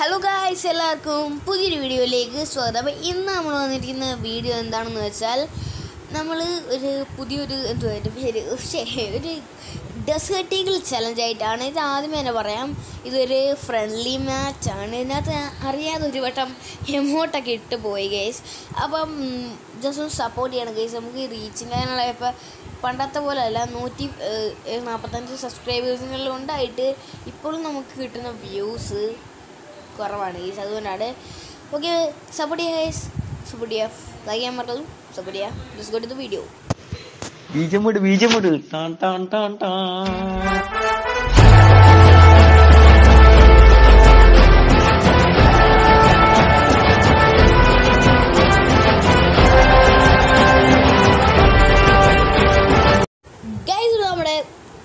Hello guys എല്ലാവർക്കും പുതിയൊരു വീഡിയോയിലേക്ക് സ്വാഗതം അപ്പോൾ ഇന്ന് നമ്മൾ വന്നിരിക്കുന്ന വീഡിയോ എന്താണെന്ന് വെച്ചാൽ നമ്മൾ ഒരു പുതിയൊരു എന്തുവാ അതിൻ്റെ പേര് ശ്ശേ, ഒരു ഡെസേർട്ടികൾ ചലഞ്ച് ആയിട്ടാണ് ഇത് ആദ്യമേ തന്നെ പറയാം ഇതൊരു ഫ്രണ്ട്ലി മാച്ചാണ് ഇതിനകത്ത് അറിയാതെ ഒരു വട്ടം എമൗണ്ടൊക്കെ ഇട്ട് പോയി ഗൈസ് അപ്പം ജസ്റ്റ് ഒന്ന് സപ്പോർട്ട് ചെയ്യണം ഗൈസ് നമുക്ക് റീച്ചിങ് അതിനുള്ള ഇപ്പോൾ പണ്ടത്തെ പോലെ അല്ല നൂറ്റി ഏഹ്, നാൽപ്പത്തഞ്ച് സബ്സ്ക്രൈബേഴ്സുകളിൽ ഉണ്ടായിട്ട് ഇപ്പോഴും നമുക്ക് കിട്ടുന്ന വ്യൂസ് കുറവാണ് ഗൈസ് അതുകൊണ്ടാണ് ഓക്കെ സപ്പോർട്ട് ചെയ്യുക ഗൈസ് സപ്പോർട്ട് ചെയ്യുക ലൈക്ക് ചെയ്യാൻ മറക്കലും സപ്പോർട്ട് ചെയ്യുക just go to the video ബീജമുട് ബീജമുട് ടാൻ ടാൻ ടാൻ ടാൻ ഗൈസ് നമ്മുടെ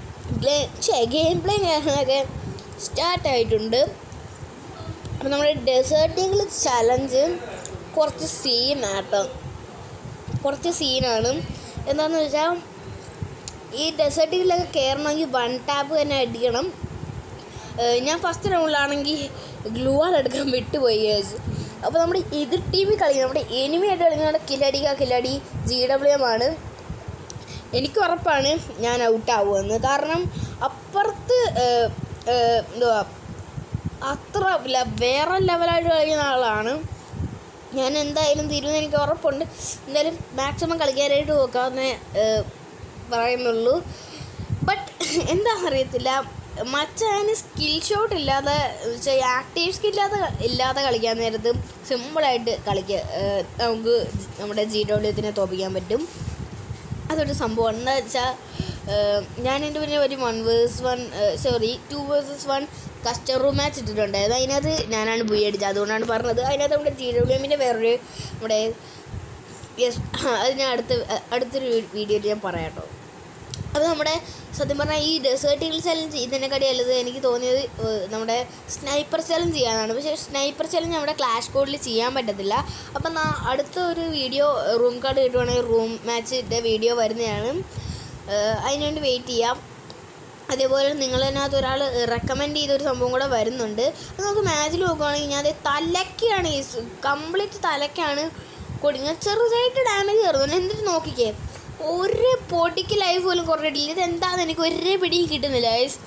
ഗെയിം പ്ലേ കാര്യങ്ങളൊക്കെ സ്റ്റാർട്ട് ആയിട്ടുണ്ട് അപ്പം നമ്മുടെ ഡെസേർട്ടുകൾ ചലഞ്ച് കുറച്ച് സീനാട്ടോ കുറച്ച് സീനാണ് എന്താണെന്ന് വെച്ചാൽ ഈ ഡെസേർട്ടുകളിലൊക്കെ കയറണമെങ്കിൽ വൺ ടാപ്പ് തന്നെ അടിക്കണം ഏഹ് ഞാൻ ഫസ്റ്റ് റൗണ്ടിലാണെങ്കിൽ ഗ്ലൂവാൾ എടുക്കാൻ വിട്ടുപോയി ഗേസ് അപ്പോൾ നമ്മുടെ എതിർ ടീമിൽ കളിക്കുന്നത് നമ്മുടെ എനിമിയായിട്ട് കളിക്കുന്നത് കില്ലടിക്ക കില്ലടി ജി ഡബ്ല്യു എം ആണ് എനിക്ക് ഉറപ്പാണ് ഞാൻ ഔട്ടാവുമെന്ന് കാരണം അപ്പുറത്ത് ഏഹ്, ഏഹ്, എന്തുവാ അത്ര ല- വേറെ ലെവലായിട്ട് കളിക്കുന്ന ആളാണ് ഞാൻ എന്തായാലും തീരുമെന്ന് എനിക്ക് ഉറപ്പുണ്ട് എന്തായാലും മാക്സിമം കളിക്കാനായിട്ട് നോക്കാമെന്നേ ഏഹ്, പറയുന്നുള്ളൂ ബട്ട് എന്താ അറിയത്തില്ല മച്ചാന് സ്കിൽ ഷോട്ട് ഇല്ലാതെ ആക്റ്റീവ് സ്കിൽ ഇല്ലാതെ ഇല്ലാതെ കളിക്കാൻ നേരത്ത് സിമ്പിളായിട്ട് കളിക്കുക ഏഹ്, നമുക്ക് നമ്മുടെ ജി ഡബ്ല്യൂത്തിനെ തോപ്പിക്കാൻ പറ്റും അതൊരു സംഭവം എന്താ വെച്ചാൽ ഞാൻ എൻ്റെ പിന്നെ ഒരു one versus one sorry two versus one customer match ഇട്ടിട്ടുണ്ടായിരുന്നു അതിനകത്ത് ഞാനാണ് ബുയി അടിച്ചത് അതുകൊണ്ടാണ് പറഞ്ഞത് അതിനകത്ത് നമ്മുടെ ജി ഡബ്ല്യു എമ്മിൻ്റെ വേറൊരു നമ്മുടെ യെസ് അത് ഞാൻ അടുത്ത അടുത്തൊരു വീഡിയോയിൽ ഞാൻ പറയാം കേട്ടോ അത് നമ്മുടെ സത്യം പറഞ്ഞാൽ ഈ ഡെസേർട്ടുകൾ ചലഞ്ച് ഇതിനെക്കാട്ടി നല്ലത് എനിക്ക് തോന്നിയത് ഏഹ്, നമ്മുടെ സ്നൈപ്പർ ചലഞ്ച് ചെയ്യാനാണ് പക്ഷേ സ്നൈപ്പർ ചലഞ്ച് നമ്മുടെ ക്ലാഷ് കോഡിൽ ചെയ്യാൻ പറ്റത്തില്ല അപ്പം നാ അടുത്ത ഒരു വീഡിയോ റൂം കാർഡ് കിട്ടുവാണെങ്കിൽ റൂം മാച്ചിൻ്റെ വീഡിയോ വരുന്നതാണ് ഏഹ്, അതിനുവേണ്ടി വെയിറ്റ് ചെയ്യാം അതേപോലെ നിങ്ങളതിനകത്ത് ഒരാൾ റെക്കമെൻഡ് ചെയ്തൊരു സംഭവം കൂടെ വരുന്നുണ്ട് അത് നമുക്ക് മാച്ചിൽ നോക്കുവാണെങ്കിൽ ഞാൻ അത് തലയ്ക്കാണ് ഈ കംപ്ലീറ്റ് തലയ്ക്കാണ് കൊടുക്കുന്നത് ചെറുതായിട്ട് ഡാമേജ് കയറുന്നുണ്ട് എന്നിട്ട് നോക്കിക്കേ ഒരു പൊടിക്ക് ലൈഫ് പോലും കുറഞ്ഞിട്ടില്ല ഇത് എന്താണെന്ന് എനിക്ക് ഒരേ പിടിയും കിട്ടുന്നില്ല ഗൈസ്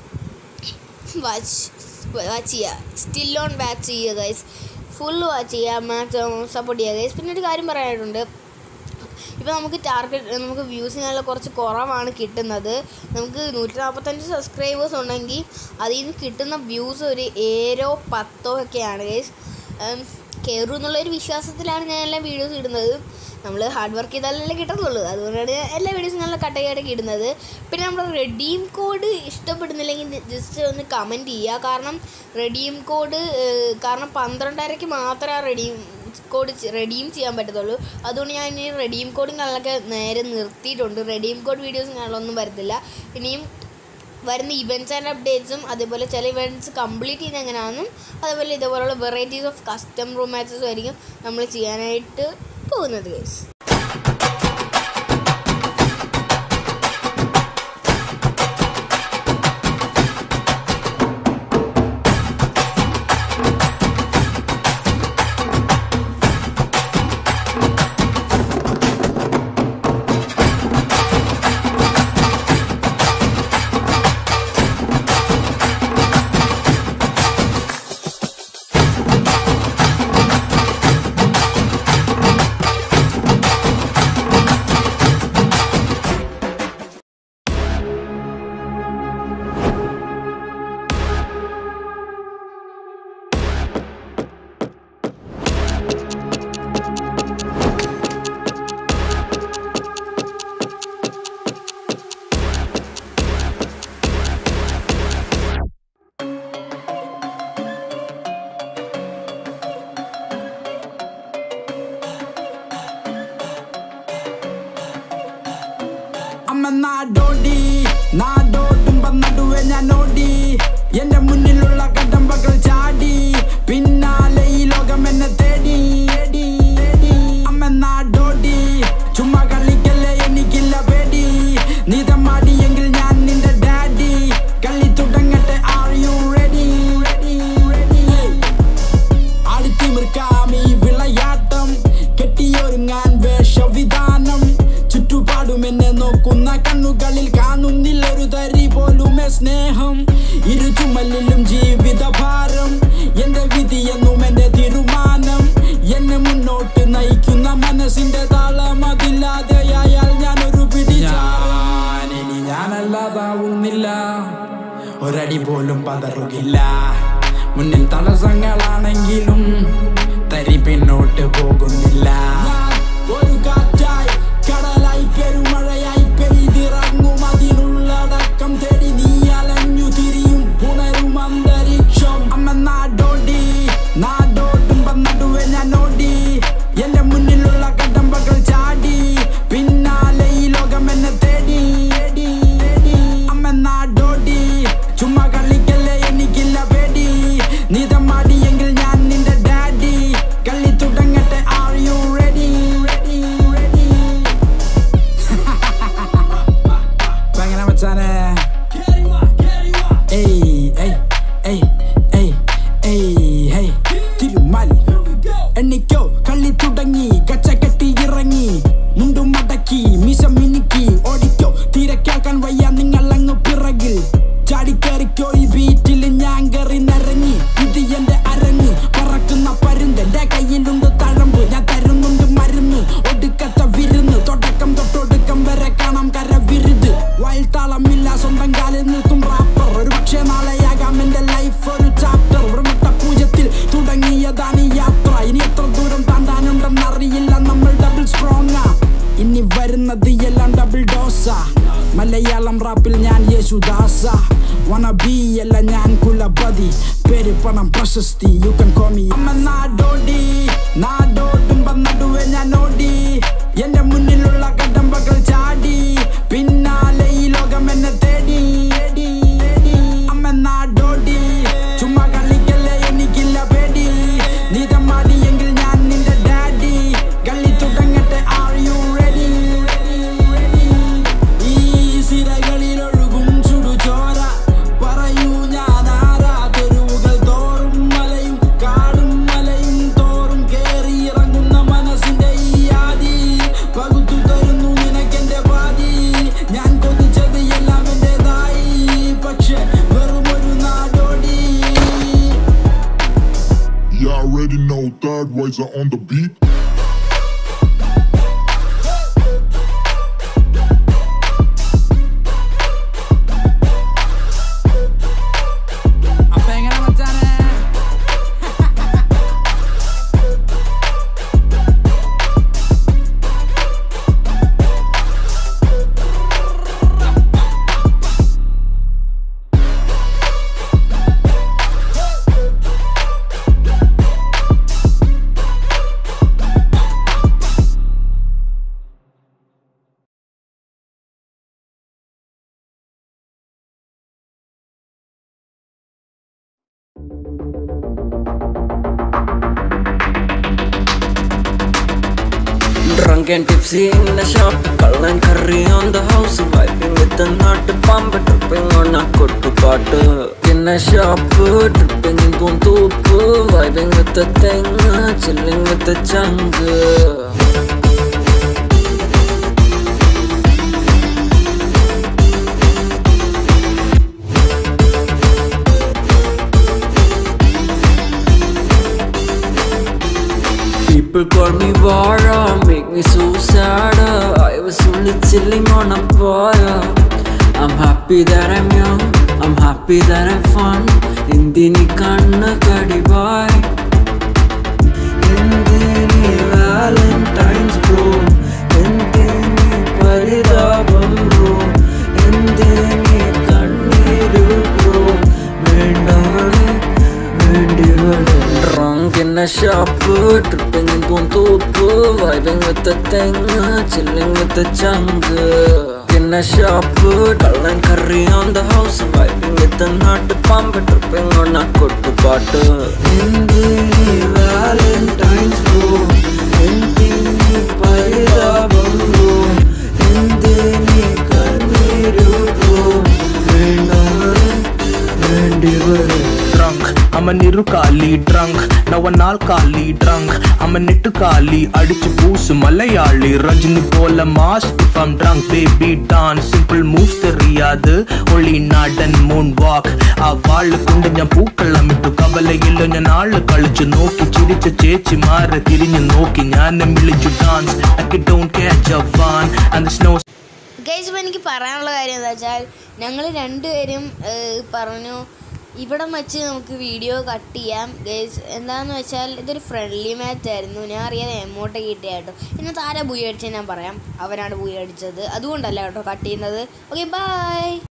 വാച്ച് വാച്ച് ചെയ്യുക സ്റ്റിൽ ഓൺ വാച്ച് ചെയ്യുക ഗൈസ് ഫുൾ വാച്ച് ചെയ്യുക മാക്സിമം സപ്പോർട്ട് ചെയ്യുക ഗൈസ് പിന്നെ ഒരു കാര്യം പറയാനായിട്ടുണ്ട് ഇപ്പോൾ നമുക്ക് ടാർഗറ്റ് നമുക്ക് വ്യൂസിനെല്ലാം കുറച്ച് കുറവാണ് കിട്ടുന്നത് നമുക്ക് നൂറ്റി നാൽപ്പത്തഞ്ച് സബ്സ്ക്രൈബേഴ്സ് ഉണ്ടെങ്കിൽ അതിൽ നിന്ന് കിട്ടുന്ന വ്യൂസ് ഒരു ഏഴോ പത്തോ ഒക്കെയാണ് ഗൈസ് കയറും എന്നുള്ളൊരു വിശ്വാസത്തിലാണ് ഞാൻ എല്ലാ വീഡിയോസ് ഇടുന്നത് നമ്മൾ ഹാർഡ് വർക്ക് ചെയ്താലല്ലേ കിട്ടത്തുള്ളൂ അതുകൊണ്ടാണ് ഞാൻ എല്ലാ വീഡിയോസും നല്ല കട്ടയായിട്ടൊക്കെ ഇടുന്നത് പിന്നെ നമ്മൾ റെഡീം കോഡ് ഇഷ്ടപ്പെടുന്നില്ലെങ്കിൽ ജസ്റ്റ് ഒന്ന് കമൻറ്റ് ചെയ്യുക കാരണം റെഡീം കോഡ് കാരണം പന്ത്രണ്ടരയ്ക്ക് മാത്രമേ ആ റെഡീം കോഡ് റെഡീം ചെയ്യാൻ പറ്റത്തുള്ളൂ അതുകൊണ്ട് ഞാൻ ഇനി റെഡീം കോഡും കാര്യങ്ങളൊക്കെ നേരെ നിർത്തിയിട്ടുണ്ട് റെഡീം കോഡ് വീഡിയോസും കാര്യങ്ങളൊന്നും വരത്തില്ല ഇനിയും വരുന്ന ഇവൻറ്റ്സ് ആൻഡ് അപ്ഡേറ്റ്സും അതേപോലെ ചില ഇവൻറ്റ്സ് കംപ്ലീറ്റ് ചെയ്യുന്ന എങ്ങനെയാണെന്നും അതേപോലെ ഇതേപോലുള്ള വെറൈറ്റീസ് ഓഫ് കസ്റ്റം റൂം മാച്ചസും ആയിരിക്കും നമ്മൾ ചെയ്യാനായിട്ട് പോകുന്നത് ഗൈസ് അമ്മ നാടോടി നാടോടുമ്പം നടുവെ ഞാൻ ഓടി എന്റെ മുന്നിലുള്ള കടമ്പകൾ ചാടി പിന്നാലെ ഈ ലോകം എന്നെ തേടി തേടി, തേടി. അമ്മ നാടോടി ചുമ്മാ കളിക്കല്ലേ എനിക്കില്ല പേടി നീതമാടിയെങ്കിൽ ഞാൻ നിന്റെ ഡാഡി കളി തുടങ്ങട്ടെ are you ready ready ready സ്നേഹം ഇരു ചുമലിലും ജീവിത ഭാരം എന്റെ വിധി എന്നും എന്റെ തീരുമാനം എന്നെ മുന്നോട്ട് നയിക്കുന്ന മനസ്സിന്റെ താളം അതില്ലാതെയായാൽ ഞാനൊരു പിടി ഇനി ഞാനല്ലാതാവുന്നില്ല ഒരടി പോലും പതറുകില്ല മുന്നിൽ തടസ്സങ്ങളാണെങ്കിലും തരി പിന്നോട്ട് പോകുന്നില്ല ഒരു കാറ്റായി കടലായി പെരുമഴയായി പെയ്തിറങ്ങും അതിനുള്ളടക്കം തേടി നീ അലഞ്ഞു തിരിയും ഉണരും അന്തരീക്ഷം അമ്മ നാടോടി നാടോടുമ്പോ നടുവെ ഞാൻ ഓടി എന്റെ മുന്നിലുള്ള കടമ്പകൾ ചാടി പിന്നാലെ ഈ ലോകം എന്നെ തേടി തേടി, തേടി. അമ്മ നാടോടി ചുമ്മാ കളിക്കല്ലേ എനിക്കില്ല പേടി നീതമാടിയെങ്കിൽ ഞാൻ നിന്റെ ഡാഡി കളി തുടങ്ങട്ടെ are you ready ready ready ഭയങ്കര മച്ചാനെ ഏയ് ഏയ് ഏയ് ഏയ് ഏയ് ഹേയ് തിരുമാലി എണ്ണിക്കോ കളി തുടങ്ങി കച്ച കെട്ടി ഇറങ്ങി മുണ്ടും മടക്കി മിശ മിനുക്കി ഓടിക്കോ തീരെ കേൾക്കാൻ വയ്യ നിങ്ങൾ അങ്ങ് പിറകിൽ ചാടിക്കേറിക്കോ ഈ ബീറ്റിൽ ഞാൻ കയറി നിറങ്ങി ഇത് എന്റെ അരങ്ങ് പറക്കുന്ന പരുന്ത് എന്റെ കയ്യിലുണ്ട് തഴമ്പ് ഞാൻ തരുന്നുണ്ട് മരുന്ന് ഒടുക്കത്തെ വിരുന്ന് തുടക്കം തൊട്ടൊടുക്കം വരെ കാണാം കര വിരുത് വയൽ താളമില്ല സ്വന്തം കാലിൽ നിൽക്കും റാപ്പർ ഒരു പക്ഷേ നാളെയാകാം എന്റെ ലൈഫ് ഒരു ചാപ്റ്റർ ഒരു മുട്ട പൂജത്തിൽ തുടങ്ങിയതാണ് ഈ യാത്ര ഇനി എത്ര ദൂരം താണ്ടാനുണ്ടെന്ന് അറിയില്ല നമ്മൾ ഡബിൾ സ്ട്രോങ് ഇനി വരുന്നത് എല്ലാം ഡബിൾ ഡോസ മലയാളം റാപ്പിൽ ഞാൻ യേശുദാസ വണ ബി അല്ല ഞാൻ കുലപതി പേര് പണം പ്രശസ്തി യു കൻ കോമി അമ്മ നാടോടി നാടോടുമ്പോ നടുവെ ഞാൻ ഓടി എന്റെ മുന്നിലുള്ള കടമ്പകൾ ചാടി പിന്നാലെ ഈ ലോകം എന്നെ തേടി തേടി, തേടി. അമ്മ നാടോടി ചുമ്മാ കളിക്കല്ലേ എനിക്കില്ല പേടി നീതമാടിയെങ്കിൽ ഞാൻ നിന്റെ ഡാഡി കളി തുടങ്ങട്ടെ ആർ യു റെഡി ഈ സിരകളിൽ ഒഴുകും ചുടുചോര പറയൂ ഞാൻ ആരാ തെരുവുകൾ തോറും മലയും കാടും മലയും തോറും കേറി ഇറങ്ങുന്ന മനസ്സിന്റെ ഈ ആദി പകുത്തു തരുന്നു നിനക്കെന്റെ പാതി ഞാൻ കൊതിച്ചത് എല്ലാം എന്റേതായി പക്ഷെ വെറും ഒരു നാടോടി You already know third ways are on the beat. അപ്പൊ എങ്ങനെ മച്ചാനെ Drunk and tipsy in the shop, cull and curry on the house, vibing with the nut pump, tripping on a kuttu paatu. In a shop, dripping in puntupu, vibing with the thing, chilling with the chunk. People call me Vara, make me so sad. I was only chilling on a bar. I'm happy that I'm young, I'm happy that I'm fun. ഇന്തിനി കണ്ണ് കടിവായ് എന്തിനി Valentine's bro എന്തിനി പരിതാപം bro എന്തിനി കണ്ണീരു bro വേണ്ടവളെ വേണ്ടിവളെ Drunk in a shop, tripping in Puntupu, vibing with the thing, chilling with the chunk. In a shop, dull and curry on the house, vibing with the nut pump, tripping on a kuttu paatu. Indini Valentine's bro, indini paridabam bro, indini kanneeru bro, വേണ്ടവളെ വേണ്ടിവളെ drunk. I'm an irukali drunk now an alkali drunk I'm an ഇട്ടുകാലി അടിച്ചു പൂസ് മലയാളി രജനി പോലെ mass if I'm drunk baby dance simple moves தெரியாது ഒളി നാടൻ moon വാക്ക് ആ വാള് കൊണ്ട് ഞാൻ പൂക്കള്ളം ഇട്ടു കവലയില്ല ഞാൻ ആള് കളിച്ചു നോക്കി ചിരിച്ച ചേച്ചിമാരെ തിരിഞ്ഞു നോക്കി ഞാൻ വിളിച്ചു dance I don't catch a van and the snow guys ഇപ്പോൾ എനിക്ക് പറയാനുള്ള കാര്യം എന്താ വെച്ചാൽ ഞങ്ങൾ രണ്ടുപേരും ഏഹ്, പറഞ്ഞു ഇവിടെ വെച്ച് നമുക്ക് വീഡിയോ കട്ട് ചെയ്യാം ഗൈസ് എന്താണെന്ന് വെച്ചാൽ ഇതൊരു ഫ്രണ്ട്ലി മാച്ച് ആയിരുന്നു ഞാൻ അറിയാതെ എമൗണ്ട് കിട്ടിയ കേട്ടോ ഇന്നത്തെ ആരാ ബുയ അടിച്ചത് ഞാൻ പറയാം അവനാണ് ബുയ അടിച്ചത് അതുകൊണ്ടല്ല കേട്ടോ കട്ട് ചെയ്യുന്നത് ഓക്കെ ബൈ